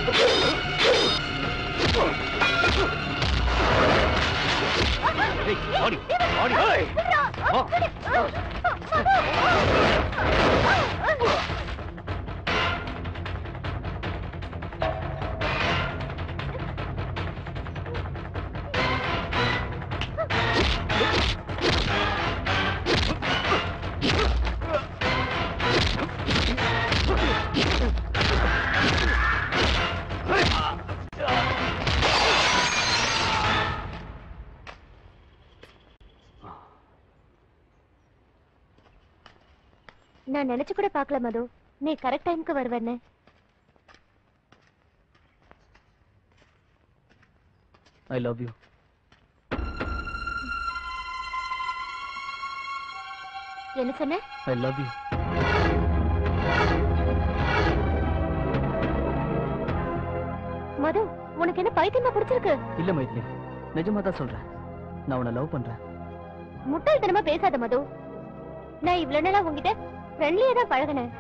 ஏய், ஆடி, ஆடி. வா. நான் நினைச்சு கூட பார்க்கல மது நீ கரெக்ட் டைம்க்கு வருவேன்னு ஐ லவ் யூ என்ன சொன்ன ஐ லவ் யூ மது உனக்கு என்ன பைத்தியமா பிடிச்சிருக்கு இல்ல மைத்லி நிஜமா தான் சொல்றேன் நான் உன்னை லவ் பண்றேன் முட்டாள்தனமா பேசாத மது நான் இவ்வளவு நாளா உங்ககிட்ட ஃப்ரெண்ட்லியா தான் பழகினேன்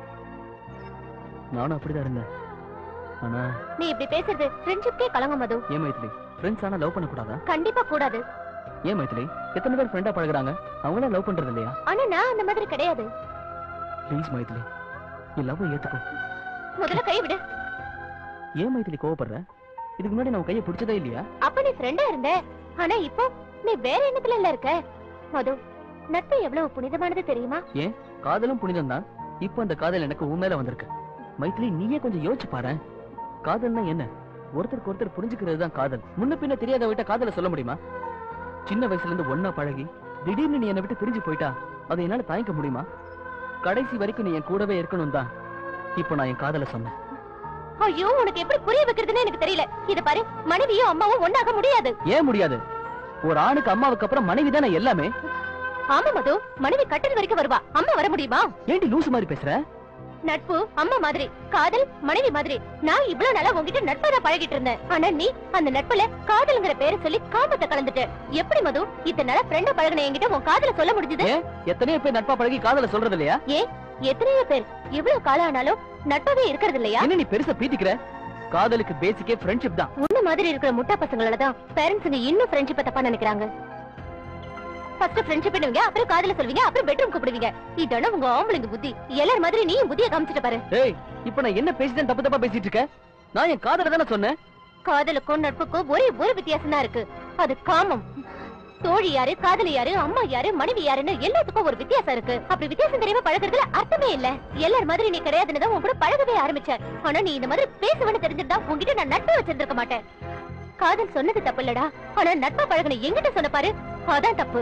நானும் அப்படிதான் இருந்தேன் ஆனா நீ இப்படி பேசுறது ஃப்ரெண்ட்ஷிப்கே கலங்க மது ஏன் மைத்லி ஃப்ரெண்ட்ஸ் ஆனா லவ் பண்ணக்கூடாதா கண்டிப்பா கூடாது ஏன் மைத்லி எத்தனை பேர் ஃப்ரெண்டா பழகுறாங்க அவங்களாம் லவ் பண்றது இல்லையா ஆனா நான் அந்த மாதிரி கிடையாது ப்ளீஸ் மைத்லி நீ லவ் ஏத்துக்கோ முதல்ல கை விடு ஏன் மைத்லி கோவப்படுற இதுக்கு முன்னாடி நான் உன் கையை பிடிச்சதே இல்லையா அப்ப நீ ஃப்ரெண்டா இருந்த ஆனா இப்போ நீ வேற எண்ணத்துல இல்ல இருக்க மது நட்பு எவ்வளவு புனிதமானது தெரியுமா ஏன் காதலும் புனிதம் தான் இப்போ அந்த காதல் எனக்கு உன் மேல வந்திருக்கு மைத்லி நீயே கொஞ்சம் யோசிச்சு பாரு காதல்னா என்ன ஒருத்தருக்கு ஒருத்தர் புரிஞ்சுக்கிறது தான் காதல் முன்ன பின்ன தெரியாத விட்ட காதலை சொல்ல முடியுமா சின்ன வயசுல இருந்து ஒன்னா பழகி திடீர்னு நீ என்னை விட்டு பிரிஞ்சு போயிட்டா அதை என்னால தாங்கிக்க முடியுமா கடைசி வரைக்கும் நீ என் கூடவே இருக்கணும் தான் இப்போ நான் என் காதலை சொன்னேன் ஐயோ உனக்கு எப்படி புரிய வைக்கிறதுன்னு எனக்கு தெரியல இத பாரு மனைவியும் அம்மாவும் ஒண்ணாக முடியாது ஏன் முடியாது ஒரு ஆணுக்கு அம்மாவுக்கு அப்புறம் மனைவி தானே எல்லாமே ஆமா மது மனைவி கட்டல் வரைக்கும் வருவா அம்மா வர முடியுமா ஏன்டி லூசு மாதிரி பேசுற நட்பு அம்மா மாதிரி காதல் மனைவி மாதிரி நான் இவ்வளவு நாளா உன்கிட்ட நட்பா தான் பழகிட்டு இருந்தேன் ஆனா நீ அந்த நட்புல காதல்ங்கிற பேரை சொல்லி காமத்தை கலந்துட்ட எப்படி மது இத்தனை நாளா ஃப்ரெண்டா பழகின என்கிட்ட உன் காதல சொல்ல முடிஞ்சது ஏன் எத்தனையோ பேர் நட்பா பழகி காதலை சொல்றது இல்லையா எத்தனையோ பேர் இவ்வளவு காலம் ஆனாலும் நட்பாவே இருக்கிறது இல்லையா என்ன நீ பெருசா பீத்திக்கிற காதலுக்கு பேசிக்கே ஃப்ரெண்ட்ஷிப் தான் உன்ன மாதிரி இருக்கிற முட்டா பசங்களால தான் பேரண்ட்ஸுங்க இன்னும் ஃப்ரெண்ட்ஷிப்பை தப்பா நினைக்கிறாங்க ஃபர்ஸ்ட் ஃப்ரெண்ட்ஷிப் பண்ணுவீங்க அப்புறம் காதல சொல்வீங்க அப்புறம் பெட்ரூம் கூப்பிடுவீங்க இதான உங்க ஆம்பளைங்க புத்தி எல்லாரும் மாதிரி நீயும் புத்திய காமிச்சிட்டு பாரு ஏய் இப்போ நான் என்ன பேசிட்டேன் தப்பு தப்பா பேசிட்டு இருக்க நான் என் காதல தானே சொன்னேன் காதலுக்கும் நட்புக்கும் ஒரே ஒரு வித்தியாசம் தான் இருக்கு அது காமம் தோழி யாரு காதலி யாரு அம்மா யாரு மனைவி யாருன்னு எல்லாத்துக்கும் ஒரு வித்தியாசம் இருக்கு அப்படி வித்தியாசம் தெரியாம பழகுறதுல அர்த்தமே இல்ல எல்லார் மாதிரி நீ கிடையாதுன்னு தான் உன் கூட பழகவே ஆரம்பிச்ச ஆனா நீ இந்த மாதிரி பேசுவேன்னு தெரிஞ்சிருந்தா உன்கிட்ட நான் நட்பு வச்சிருந்திருக்க மாட்டேன் காதல் சொன்னது தப்பு இல்லடா ஆனா நட்பா பழகுன எங்கிட்ட சொன்ன பாரு அதான் தப்பு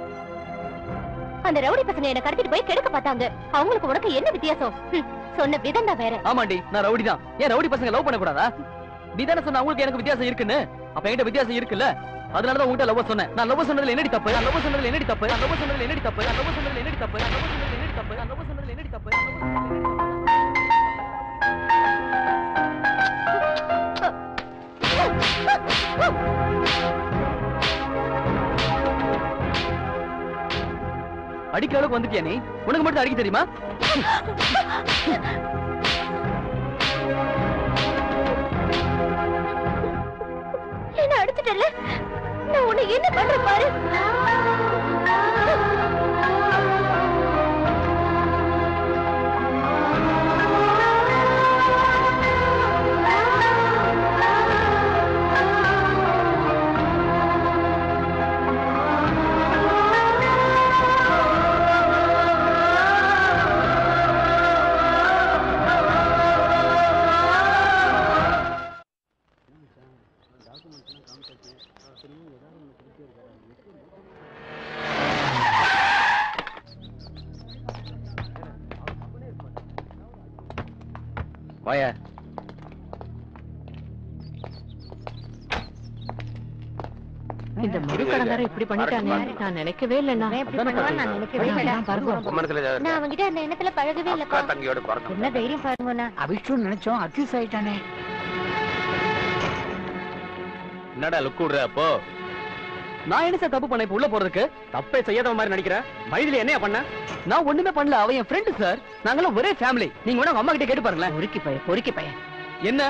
அந்த ரவுடி பசங்க என்ன கடத்திட்டு போய் கெடுக்க பார்த்தாங்க அவங்களுக்கு உனக்கு என்ன வித்தியாசம் ஹம், சொன்ன விதம் தான் வேற ஆமாண்டி நான் ரவுடி தான் ஏன் ரவுடி பசங்க லவ் பண்ண கூடாதா நீ தானே சொன்ன அவங்களுக்கு எனக்கு வித்தியாசம் இருக்குன்னு அப்ப என்கிட்ட வித்தியாசம் இருக்குல்ல அதனாலதான் உங்ககிட்ட லவ் சொன்னேன் நான் லவ் சொன்னதுல என்னடி தப்பு நான் லவ் சொன்னதுல என்னடி தப்பு நான் லவ் சொன்னதுல என்னடி தப்பு நான் லவ் சொன்னதுல என்னடி தப்பு நான் லவ் சொன்னதுல என்னடி தப்பு நான் லவ் சொன்னதுல என்னடி தப்பு நான் love சொன்னதுல என்னடி தப்பு அடிக்கிற அளவுக்கு வந்துட்டியா நீ உனக்கு மட்டும் அடிக்க தெரியுமா என்ன அடிச்சிட்டல நான் உன்னை என்ன பண்றேன் பாரு வாயா இந்த முருகடங்கார இப்படி பண்ணிட்டாங்க நான் நினைக்கவே இல்லைண்ணா நான் நினைக்கவே இல்லை. நான் அவன்கிட்ட அந்த எண்ணத்துல பழகவே இல்லப்பா என்ன தைரியம் பாருங்கண்ணா அபிஷு நினைச்சோம் அக்யூஸ் ஆயிட்டானே என்னடா லுக் விடுற அப்போ நான் என்ன சார் தப்பு பண்ண இப்ப உள்ள போறதுக்கு தப்பே செய்யாத மாதிரி நடிக்கிறேன் மைதிலி என்னையா பண்ண நான் ஒண்ணுமே பண்ணல அவன் என் ஃப்ரெண்டு சார் நாங்களாம் ஒரே ஃபேமிலி நீங்க வேணா உங்க அம்மா கிட்ட கேட்டு பாருங்களேன் பொறுக்கி பைய பொறுக்கி பைய என்ன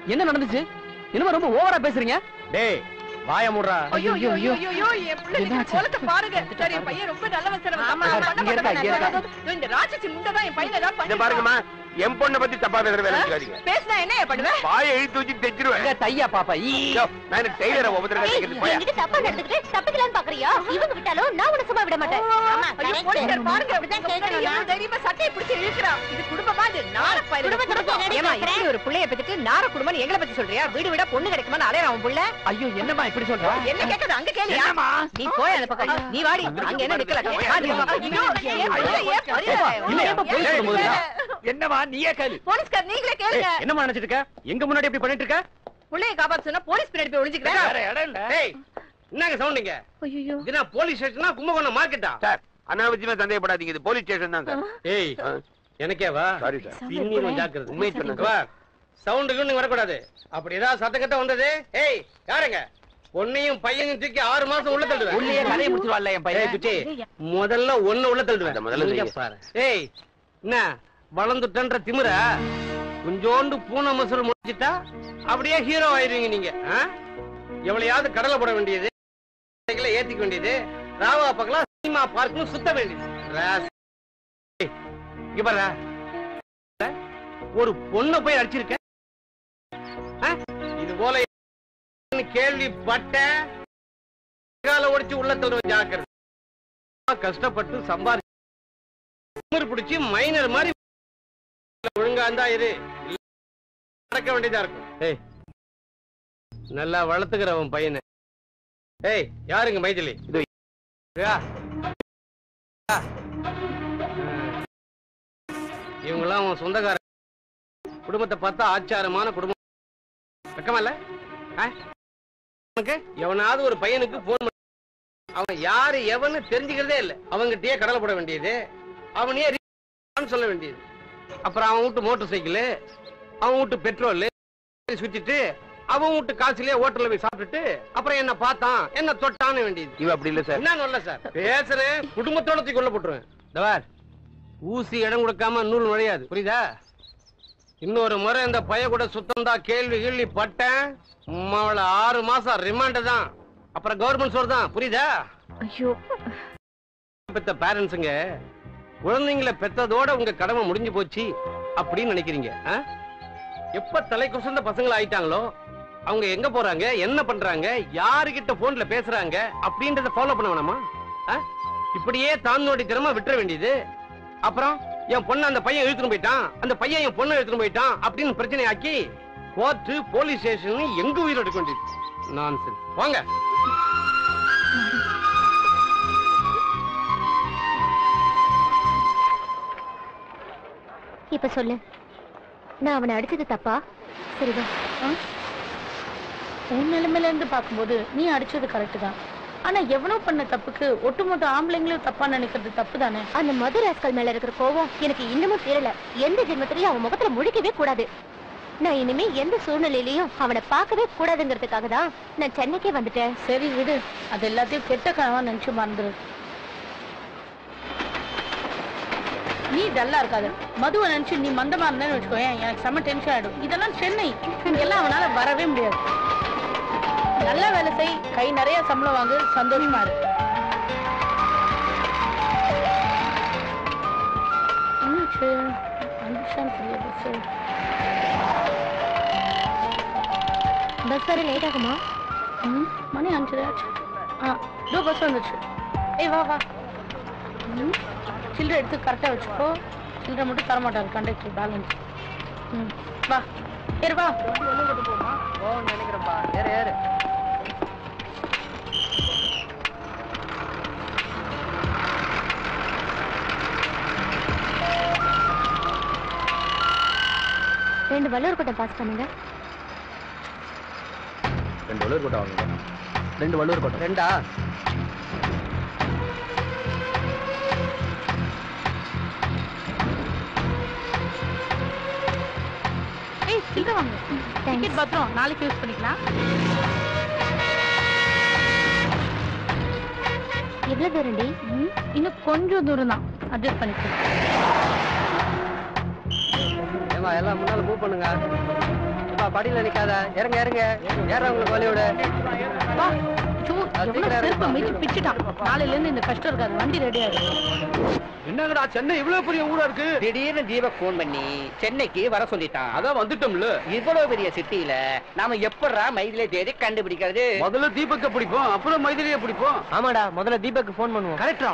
என்ன நடந்துச்சு என்னமா ரொம்ப ஓவரா பேசுறீங்க டேய் வாய மூடுறா ஐயோ ஐயோ ஐயோ ஐயோ என் பிள்ளை நீங்க என்னாச்சு? கோலத்தை பாருங்க சார் என் பையன் ரொம்ப நல்லவன் சார் அவன் ஆமா, தப்பா ஆமா, பண்ண இங்க இருக்கா, இங்க இருக்கா. மாட்டான். இந்த ராட்சசி முண்டை தான் என் பையனை ஏதாவது இத பண்ணிருக்கான். பாருங்கம்மா என் பொண்ணை பத்தி தப்பா பேசுற வேலை வச்சுக்காதீங்க பேசினா என்ன பண்ணுவேன் வாயை இழுத்து வச்சு தைச்சிருவேன் தையா பாப்பா ஈ யோ, நான் எனக்கு டெய்லரை ஒவ்வொருத்தர ஏய், தைக்கிறது போயா என்கிட்ட தப்பா நடந்துக்கிட்டு தப்பிக்கலாம்னு பாக்குறியா இவங்க விட்டாலும் நான் உன்னை சும்மா விட மாட்டேன் ஐயோ போலீஸ்கார் பாருங்க அப்படிதான் கேட்கணும் எவ்வளவு தைரியமா சட்டையை பிடிச்சு இழுக்கிறான் இது குடும்பமா இது நார பயிர் குடும்பத்தை பத்தி என்னடி ஏமா பேசுற? இப்படி ஒரு புள்ளைய பத்திட்டு நார குடும்பம் எங்களை பத்தி சொல்றியா வீடு வீடா பொண்ணு கிடைக்குமா அலையறான் அவன் புள்ள ஐயோ என்னம்மா இப்படி சொல்ற என்ன கேக்குது அங்க கேளியா நீ போய் அந்த பக்கம் நீ வாடி அங்க என்ன நிக்கல வா, நீ வா. ஐயோ, ஏன் புள்ள, ஏன் புள்ள? இல்ல, ஏன் போய் சொல்லும் போது என்னவா நீயே கேளு போலீஸ்கார் நீங்களே கேளுங்க ஏய், என்னம்மா நினைச்சிட்டு இருக்க எங்க முன்னாடி இப்படி பண்ணிட்டு இருக்க புள்ளைய காப்பாத்த சொன்னா போலீஸ் பின்னாடி போய் ஒளிஞ்சுக்கிறேன் வேற இடம் இல்ல டேய் என்னங்க சவுண்டிங்க ஐயோ இதுனா போலீஸ் ஸ்டேஷனா கும்பகோணம் மார்க்கெட்டா சார் அனாவசியமா சந்தேகப்படாதீங்க இது போலீஸ் ஸ்டேஷன் தான் சார் ஏய் எனக்கே வா சாரி சார் பின்னி கொஞ்சம் ஜாக்கிரதை உண்மையை சொன்னேன் வா சவுண்டுக்கு நீ வரக்கூடாது அப்படி ஏதாவது சத்தம் கட்ட வந்தது ஏய் யாருங்க பொண்ணையும் பையனையும் தூக்கி ஆறு மாசம் உள்ள தள்ளுவேன் உள்ளே கதையை முடிச்சிருவாள்ல என் ஏய் பையன் குச்சி முதல்ல ஒண்ணு உள்ள அத தள்ளுவேன் முதல்ல இங்க செய்யுங்க. பாரு ஏய் என்ன வளர்ந்துட்டன்ற திமிர கொஞ்சோண்டு பூனை மசூர் முடிச்சிட்டா அப்படியே ஹீரோ ஆயிருவீங்க நீங்க ஆ? எவ்வளையாவது கடலை போட வேண்டியது சைக்கிளை ஏத்திக்க வேண்டியது ராவா பக்கலாம் சினிமா பார்க்கணும் சுத்த வேண்டியது ராஸ். ஏய், இங்க பாரு ஒரு பொண்ணை போய் அடிச்சிருக்க ஆ? இது போல கேள்விப்பட்ட கால ஒடிச்சு உள்ள தள்ளுவ ஜாக்கிரதை கஷ்டப்பட்டு சம்பாதி பிடிச்சி மைனர் மாதிரி ஒழுங்கா இருந்தா இரு இல்ல நடக்க வேண்டியதா இருக்கும் ஏய் நல்லா வளர்த்துக்கிறவன் பையனை ஏய் யாருங்க மைதிலி இதோ. யா. யா. இவங்கெல்லாம் உன் சொந்தக்கார குடும்பத்தை பார்த்தா ஆச்சாரமான குடும்பம் வெக்கமா இல்ல ஆ? உனக்கு எவனாவது ஒரு பையனுக்கு போன் அவன் யாரு எவன்னு தெரிஞ்சுக்கிறதே இல்ல அவங்கிட்டயே கடலை போட வேண்டியது அவனையே re- சொல்ல வேண்டியது அப்புறம் அவன் வீட்டு மோட்டார் சைக்கிள் அவன் வீட்டு பெட்ரோல் சுத்திட்டு அவன் வீட்டு காசுலயே ஹோட்டல்ல போய் சாப்பிட்டுட்டு அப்புறம் என்ன பார்த்தான் என்ன தொட்டான்னு வேண்டியது இவ அப்படி இல்ல சார் என்ன சொல்ல சார் பேசுறேன் குடும்பத்தோட தூக்கி உள்ள போட்டுருவேன் தவார் ஊசி இடம் கொடுக்காம நூல் நுழையாது புரியுதா இன்னொரு முறை இந்த பைய கூட சுத்தம் தான் கேள்வி கேள்வி பட்டேன் உம்மாவள ஆறு மாசம் ரிமாண்ட் தான் அப்புறம் கவர்மெண்ட் சோறு தான் புரியுதா ஐயோ பெத்த பேரண்ட்ஸுங்க குழந்தைங்களை பெத்ததோட உங்க கடமை முடிஞ்சு போச்சு அப்படின்னு நினைக்கிறீங்க ஆ? எப்ப தலை குசந்த பசங்களா ஆயிட்டாங்களோ அவங்க எங்க போறாங்க என்ன பண்றாங்க யாருகிட்ட போன்ல பேசுறாங்க அப்படின்றத ஃபாலோ பண்ண வேணாமா ஆ? இப்படியே தானோடி திறமை விட்டுற வேண்டியது அப்புறம் என் பொண்ணு அந்த பையன் இழுத்துட்டு போயிட்டான் அந்த பையன் என் பொண்ணை இழுத்துட்டு போயிட்டான் அப்படின்னு பிரச்சனை ஆக்கி கோர்ட்டு போலீஸ் ஸ்டேஷன் எங்க உயிர் எடுக்க வேண்டியது நான் வாங்க இப்ப சொல்லு நான் அவனை அடிச்சது தப்பா சரிதான் உன் நிலைமையில இருந்து பார்க்கும்போது நீ அடிச்சது கரெக்ட் தான் ஆனா எவனோ பண்ண தப்புக்கு ஒட்டுமொத்த ஆம்பளைங்களும் தப்பா நினைக்கிறது தப்பு தானே அந்த மது ராஸ்கல் மேல இருக்கிற கோவம் எனக்கு இன்னமும் தீரல எந்த ஜென்மத்திலயும் அவன் முகத்துல முழிக்கவே கூடாது நான் இனிமே எந்த சூழ்நிலையிலயும் அவனை பார்க்கவே கூடாதுங்கிறதுக்காக தான் நான் சென்னைக்கே வந்துட்டேன் சரி விடு அது எல்லாத்தையும் கெட்ட கனவா நினைச்சு மறந்துரு நீ டல்லா இருக்காத மதுவை நினைச்சு நீ மந்தமா இருந்தேன்னு வச்சுக்கோயேன் எனக்கு செம்ம டென்ஷன் ஆயிடும் இதெல்லாம் சென்னை இங்கெல்லாம் அவனால வரவே முடியாது நல்ல வேலை செய் கை நிறைய சம்பளம் வாங்கு சந்தோஷமா இரு என்னாச்சு வந்துச்சான்னு தெரியல சரி பஸ் வர லேட் ஆகுமா ம், மணி அஞ்சரை ஆச்சு ஆ இதோ பஸ் வந்துச்சு ஏய் வா வா ம் சில்லறை எடுத்து கரெக்டாக வச்சுக்கோ சில்லறை மட்டும் தர மாட்டாரு கண்டக்டர் பேலன்ஸ் ம் வா ஏறு வா போன்னு நினைக்கிறேன்ப்பா ஏறு ஏறு ரெண்டு வல்லூர் கூட்டம் பாஸ் பண்ணுங்க ரெண்டு வள்ளூர் கூட்டம் வாங்க ரெண்டு வள்ளூர் கோட்டை ரெண்டா ஏய் சில்லறை வாங்க தேங்க்ஸ் டிக்கெட் பத்திரம் நாளைக்கு யூஸ் பண்ணிக்கலாம் எவ்வளவு தூரம் டி ம், இன்னும் கொஞ்சம் தூரம் தான் அட்ஜஸ்ட் பண்ணிக்கலாம் ஏமா எல்லாம் முன்னால மூவ் பண்ணுங்க ஏப்பா படியில நிக்காத இறங்க இறங்க ஏறவங்களுக்கு வழியோட வா சூ, எவ்வளவு செருப்பை மிச்சு பிச்சுட்டான் நாளையில இருந்து இந்த கஷ்டம் இருக்காது வண்டி ரெடி ஆயிடும் என்னங்கடா சென்னை இவ்வளவு பெரிய ஊரா இருக்கு திடீர்னு தீபக் போன் பண்ணி சென்னைக்கு வர சொல்லிட்டான் அதான் வந்துட்டோம்ல இவ்வளவு பெரிய சிட்டியில நாம எப்படா மைதிலே தேடி கண்டுபிடிக்கிறது முதல்ல தீபக்க பிடிப்போம் அப்புறம் மைதிலிய பிடிப்போம் ஆமாடா முதல்ல தீபக் போன் பண்ணுவோம் கரெக்டா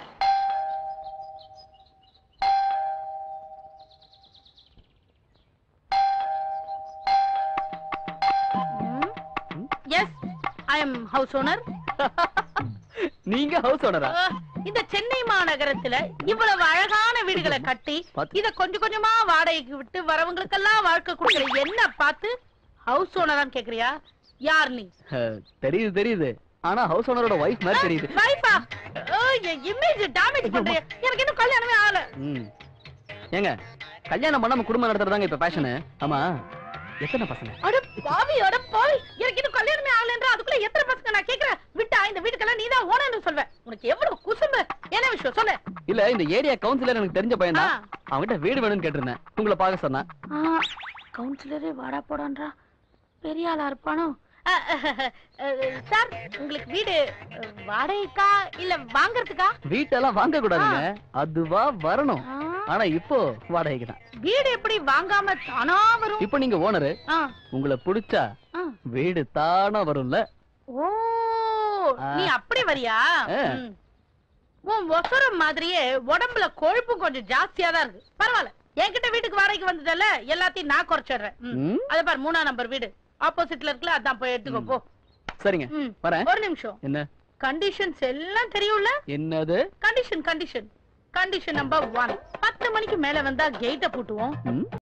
yes I am house owner நீங்க ஹவுஸ் ஓனரா இந்த சென்னை மாநகரத்துல இவ்வளவு அழகான வீடுகளை கட்டி பாத்து- இத கொஞ்சம் கொஞ்சமா வாடகைக்கு விட்டு வரவங்களுக்கெல்லாம் வாழ்க்கை கொடுக்குற என்ன பார்த்து ஹவுஸ் ஓனரான்னு கேக்குறியா யார் நீ தெரியுது தெரியுது ஆனா ஹவுஸ் ஓனரோட ஒய்ஃப் மாதிரி தெரியுது வைஃபா இமேஜ் டேமேஜ் பண்றிய எனக்கு இன்னும் கல்யாணமே ஆகல ம். ஏங்க கல்யாணம் பண்ணாம குடும்பம் நடத்துறதாங்க இப்ப பேஷனு ஆமா எத்தனை பசங்க அட பாவி அட பாவி எனக்கு இன்னும் கல்யாணமே ஆகலன்ற அதுக்குள்ள எத்தனை பசங்க நான் கேக்குறேன் விட்டா இந்த வீட்டுக்கெல்லாம் நீதான் ஓனர்னு சொல்வேன் உனக்கு எவ்வளவு குசும்பு என்ன விஷயம் சொல்லு இல்ல இந்த ஏரியா கவுன்சிலர் எனக்கு தெரிஞ்ச பையன் தான் ஆ. அவன்கிட்ட வீடு வேணும்னு கேட்டிருந்தேன் உங்களை பார்க்க சொன்னேன் கவுன்சிலரே வாடா போடான்றா பெரிய ஆளா இருப்பானோ சார் உங்களுக்கு வீடு அஹ், வாடகைக்கா இல்ல வாங்குறதுக்கா வீட்டெல்லாம் வாங்க கூடாதுங்க அதுவா வரணும் ஆ, ஆனா இப்போ வாடகைக்கு தான் வீடு எப்படி வாங்காம தானா வரும் இப்போ நீங்க ஓனரு ஆ, உங்களை பிடிச்சா ஆ. வீடு தானா வரும்ல ஓ ஆ. நீ அப்படி வரியா ஆ. ம். உன் ஒசரம் மாதிரியே உடம்புல கொழுப்பு கொஞ்சம் ஜாஸ்தியா தான் இருக்கு பரவாயில்ல என்கிட்ட வீட்டுக்கு வாடகைக்கு வந்ததல்ல எல்லாத்தையும் நான் குறைச்சிடுறேன் ம். ம், அத பாரு மூணா நம்பர் வீடு ஆப்போசிட்ல இருக்குல்ல அதான் போய் எடுத்துக்கோ போ சரிங்க ம். வரேன் ஒரு நிமிஷம் என்ன கண்டிஷன்ஸ் எல்லாம் தெரியும்ல என்னது condition condition condition number one பத்து மணிக்கு மேல வந்தா கேட்ட பூட்டுவோம் ம்